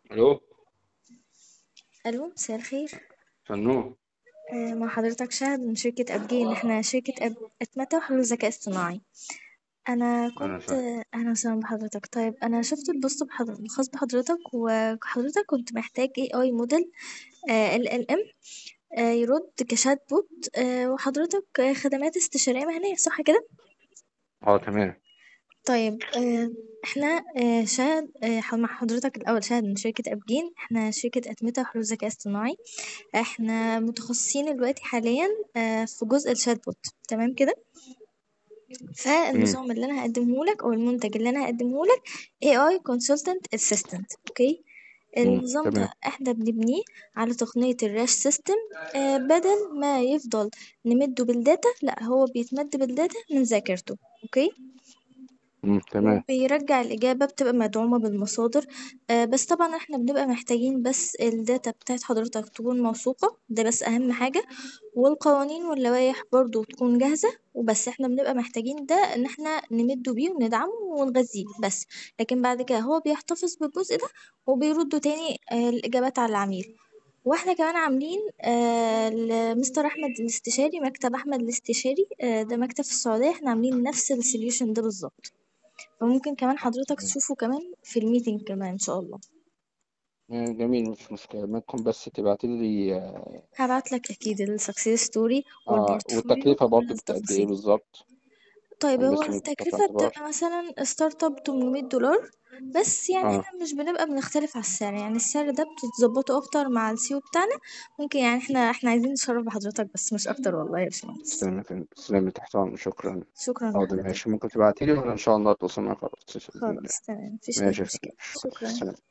الو الو مساء الخير فنون آه، مع حضرتك شهد من شركة أبجين احنا شركة أب... أتمتة وحلول ذكاء اصطناعي أنا انا كنت فاهم آه، أهلا وسهلا بحضرتك طيب أنا شفت البوست بحضر... الخاص بحضرتك وحضرتك كنت محتاج AI موديل آه، LLM آه، يرد كشات بوت آه، وحضرتك آه، خدمات استشارية مهنية صح كده؟ اه تمام طيب آه، احنا آه، شاهد آه، مع حضرتك الأول شاهد من شركة أبجين احنا شركة أتمتة وحلول ذكاء اصطناعي احنا متخصصين دلوقتي حاليا آه، في جزء الشات بوت تمام كده امم فالنظام اللي انا هقدمه لك او المنتج اللي انا هقدمه لك AI Consultant Assistant اوكي امم النظام تمام ده احنا بنبنيه على تقنية الراش سيستم آه بدل ما يفضل نمده بالداتا لا هو بيتمد بالداتا من ذاكرته اوكي امم تمام وبيرجع الإجابة بتبقى مدعومة بالمصادر آه بس طبعا احنا بنبقى محتاجين بس الداتا بتاعت حضرتك تكون موثوقة ده بس أهم حاجة والقوانين واللوائح برضو تكون جاهزة وبس احنا بنبقى محتاجين ده ان احنا نمده بيه وندعمه ونغذيه بس لكن بعد كده هو بيحتفظ بالجزء ده وبيرده تاني آه الإجابات على العميل واحنا كمان عاملين آه لمستر احمد الاستشاري مكتب احمد الاستشاري آه ده مكتب في السعوديه احنا عاملين نفس السوليوشن ده بالظبط فممكن كمان حضرتك تمام تشوفه كمان في الميتنج كمان ان شاء الله آه، جميل مش مشكلة ممكن بس تبعتي لي هبعت لك اكيد السكسيس ستوري اه والبورتفوليو والتكلفة وكل برضو بتبقى قد ايه التفاصيل بالظبط طيب عشان هو بس نحطها في التكلفة الاعتبار بتبقى مثلا ستارت اب 800 دولار بس يعني اه احنا مش بنبقى بنختلف على السعر يعني السعر ده بتتظبطه اكتر مع السيو بتاعنا ممكن يعني احنا احنا عايزين نشرف بحضرتك بس مش اكتر والله يا باشمهندس تسلمي فندم. تسلمي تحت امرك شكرا شكرا حاضر لحضرتك ماشي ممكن تبعتي لي ولا ان شاء الله اتواصل معاك على الواتس بإذن الله خلاص تمام مفيش اي ماشي يا فندم مشكلة شكرا شكرا سلام